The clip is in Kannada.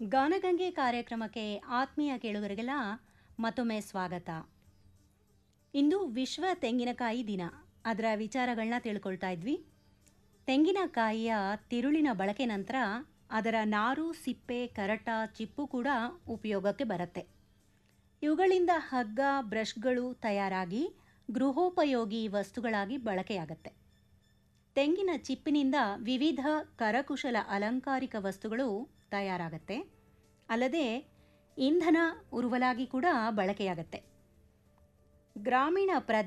ಗಾನಗಂಗೆ ಕಾರ್ಯಕ್ರಮಕ್ಕೆ ಆತ್ಮೀಯ ಕೇಳುಗರಿಗೆಲ್ಲ ಮತ್ತೊಮ್ಮೆ ಸ್ವಾಗತ ಇಂದು ವಿಶ್ವ ತೆಂಗಿನಕಾಯಿ ದಿನ ಅದರ ವಿಚಾರಗಳನ್ನ ತಿಳ್ಕೊಳ್ತಾ ಇದ್ವಿ ತೆಂಗಿನಕಾಯಿಯ ತಿರುಳಿನ ಬಳಕೆ ನಂತರ ಅದರ ನಾರು ಸಿಪ್ಪೆ ಕರಟ ಚಿಪ್ಪು ಕೂಡ ಉಪಯೋಗಕ್ಕೆ ಬರುತ್ತೆ ಇವುಗಳಿಂದ ಹಗ್ಗ ಬ್ರಷ್ಗಳು ತಯಾರಾಗಿ ಗೃಹೋಪಯೋಗಿ ವಸ್ತುಗಳಾಗಿ ಬಳಕೆಯಾಗತ್ತೆ ತೆಂಗಿನ ಚಿಪ್ಪಿನಿಂದ ವಿವಿಧ ಕರಕುಶಲ ಅಲಂಕಾರಿಕ ವಸ್ತುಗಳು ತಯಾರಾಗತ್ತೆ ಅಲ್ಲದೆ ಇಂಧನ ಉರುವಲಾಗಿ ಕೂಡ ಬಳಕೆಯಾಗತ್ತೆ ಗ್ರಾಮೀಣ ಪ್ರದೇಶ